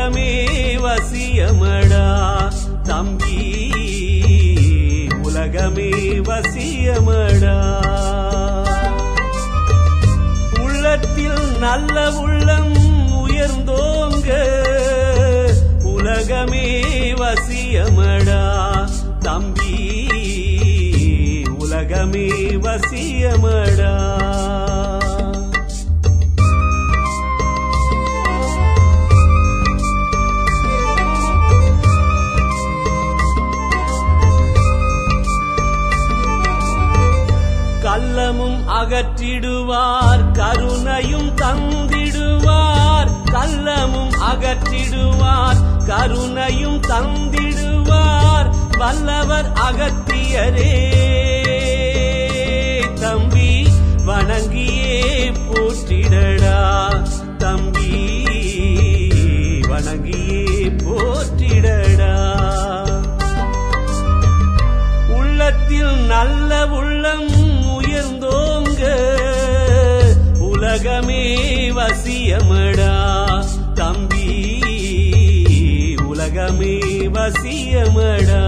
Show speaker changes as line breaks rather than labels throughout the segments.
உலகமே வசியமடா தம்பி உலகமே வசியமடா உள்ளத்தில் நல்ல உள்ளம் உயர்ந்தோங்க உலகமே வசியமடா தம்பி உலகமே வசியமடா கள்ளமும் அகற்றிடுவார் கருணையும் தந்திடுவார் கள்ளமும் அகற்றிடுவார் கருணையும் தந்திடுவார் வல்லவர் அகத்தியரே தம்பி வணங்கியே போற்றிடடா தம்பி வணங்கியே போற்றிடடா உள்ளத்தில் நல்ல உள்ளம் உயர்ந்தோங்க உலகமே வசியமடா தம்பி உலகமே வசியமடா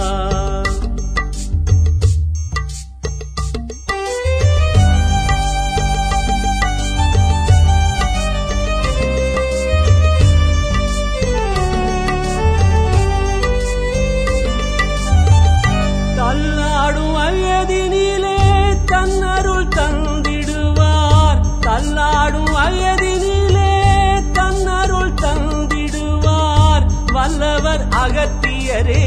தள்ளாடும் வயதினிலே தன்னருள் தந்திடுவார் தள்ளாடும் வயதினிலே தன்னருள் தந்திடுவார் வல்லவர் அகத்தியரே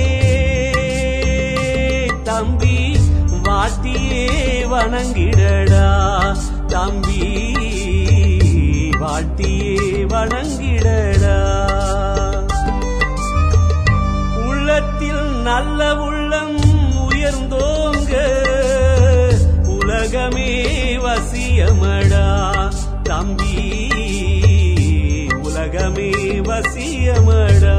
தம்பி வாட்டியே வணங்கிடடா தம்பி வாட்டியே வணங்கிடடா உள்ளத்தில் நல்ல உள்ளம் உயர்ந்தோங்க உலகமே வசியமடா தம்பி உலகமே வசியமடா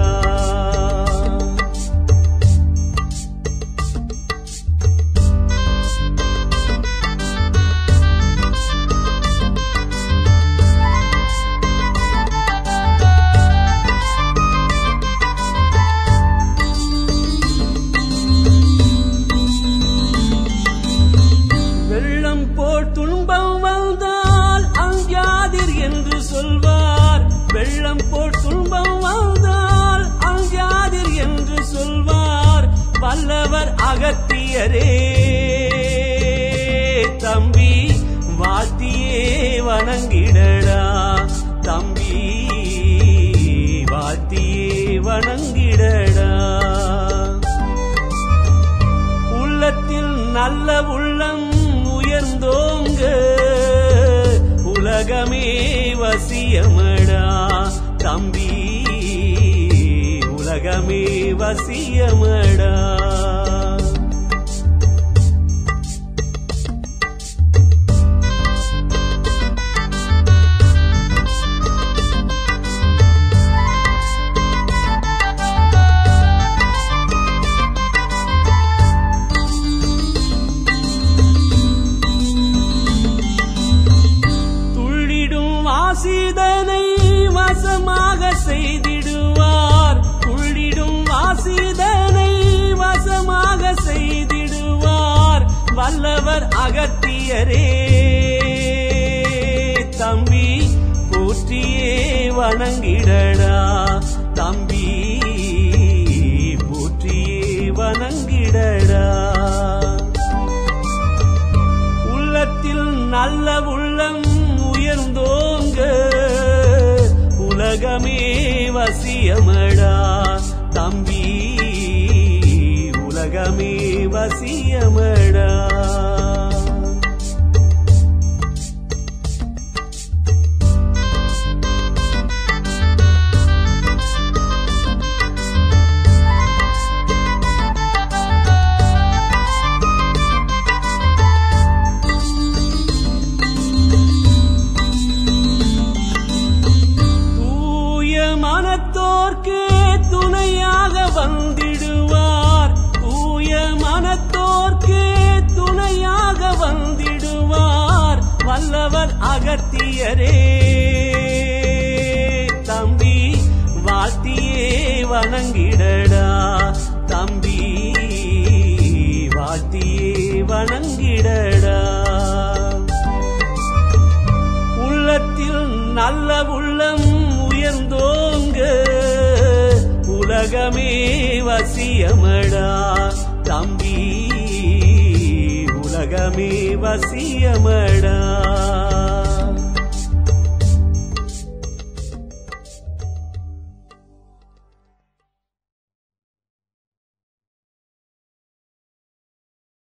வெள்ளம் போல் துன்பம் வந்தால் அஞ்சாதிர் என்று சொல்வார் வெள்ளம் போல் துன்பம் வந்தால் அஞ்சாதிர் என்று சொல்வார் வல்லவர் அகத்தியரே தம்பி வாழ்த்தியே வணங்கிடடா தம்பி வாழ்த்தியே வணங்கிடடா உள்ளத்தில் நல்ல உள்ளம் உயர்ந்தோங்க உலகமே வசியமடா தம்பி உலகமே வசியமடா துள்ளிடும் வாசிதனை வசமாக செய்திடுவார் துள்ளிடும் வாசிதனை வசமாக செய்திடுவார் வல்லவர் அகத்தியரே தம்பி போற்றியே வணங்கிடடா தம்பி போற்றியே வணங்கிடடா உள்ளத்தில் நல்ல உள்ளம் உயர்ந்தோங்க உலகமே வசியமடா தம்பி உலகமே வசியமடா தூய மனத்தோர்க்கே துணையாக வந்திடுவார் தூய மனத்தோர்க்கே துணையாக வந்திடுவார் வல்லவர் அகத்தியரே தம்பி வாழ்த்தி வணங்கிடடா தம்பி வாழ்த்தியே வணங்கிடடா உள்ளத்தில் நல்ல உள்ளம் உயர்ந்தோங்க உலகமே வசியமடா தம்பி உலகமே வசியமடா